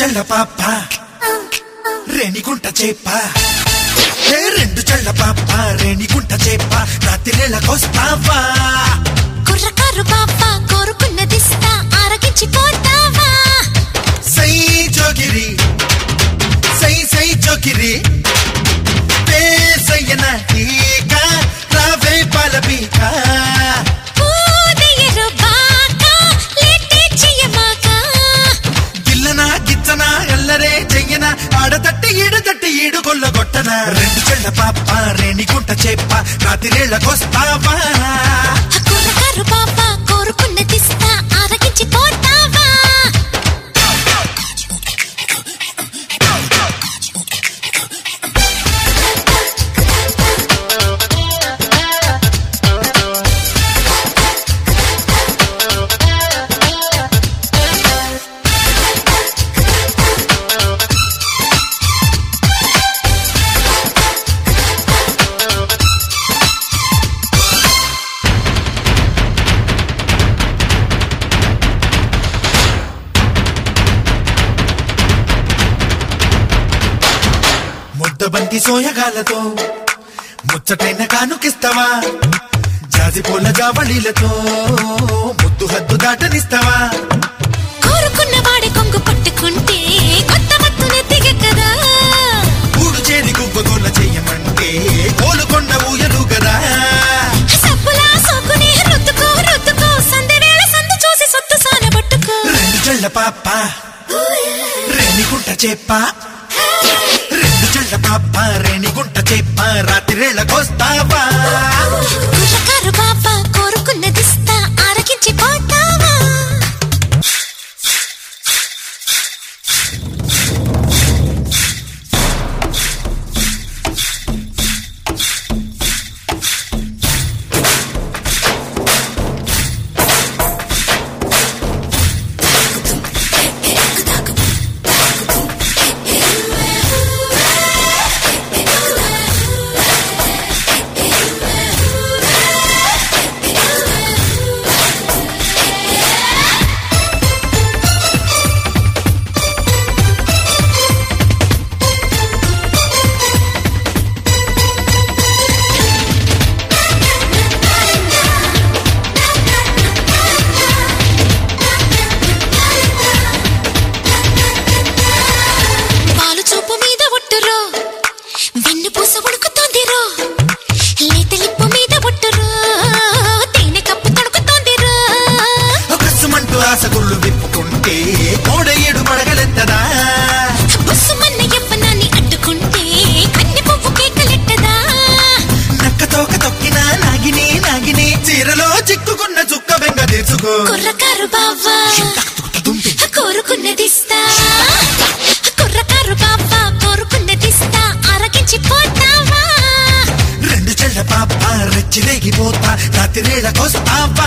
చెళ్ళ పాప రేణిగుంట చేప ఏ రెండు చెళ్ళ పాప రేణిగుంట చేప రాత్రిళ్ళకొస్తావా కుర్రకారు బాబా కోరుకున్నదిస్తా ఆరగించి పోతావా సై జోగిరి సై సై జోగిరి పేసయ్యన టీక రావే పాలపీక పూదయ్యరు బాకా లేటే చెయ్యమాకా గిల్లనా గిచ్చనా ఎల్లరే చెయ్యన ఆడతట్టి ఈడతట్టి ఈడు కొల్లగొట్టన రెండు చెళ్ళ పాప రేణిగుంట చేప రాత్రిళ్ళకొస్తావా కుర్రకారు బాబా కోరుకున్నదిస్తా ఆరగించి పోతావా ముద్దబంతి సోయగాలతో ముచ్చటైన కానుకిస్తావా జాజి పూల జావళీలతో ముద్దు హద్దు దాటనిస్తావా కోరుకున్న వాడి కొంగు పట్టుకుంటే కొత్త మత్తునే దిగకదా కూడు చేరి గువ్వగోల చెయ్యమంటే కోలుకొండ ఊయలు కదా సబ్బులా సోకునే రుద్దుకో రుద్దుకో సందె వేళ సందు చూసి సొత్తు సానబట్టుకో రెండు చెళ్ళ పాప రేణిగుంట చేప రెండు చెళ్ళ పాప రేణిగుంట చేప రాత్రిళ్ళకొస్తావా కుర్రకారు బాబా కోరుకున్నదిస్తా ఆరగించి పోతావా పాలు చూపు మీద ఒట్టురో వెన్ను పూస ఉడుకుతోందిరో లేత లిప్పు మీద ఒట్టురో తేనె కప్పు తడుకుతోందిరో కసుమంటూ ఆశగుళ్ళు విప్పుకుంటే కోడ ఏడు పడగలెత్తదా బుస్సుమన్న యవ్వనాన్ని అడ్డుకుంటే కన్నె పువ్వు కేకలెట్టదా నక్క తోక తొక్కినా నాగిని నాగిని చీరలో చిక్కుకున్న చుక్క బెంగ తెచ్చుకో కుర్రకారు బావా కోరుకున్నదిస్తా కుర్రకారు బావా కోరుకున్నదిస్తా ఆరగించి పోతావా రెండు చెళ్ళ పాప రెచ్చిలేగిపోతా రాత్రిళ్ళకొస్తావా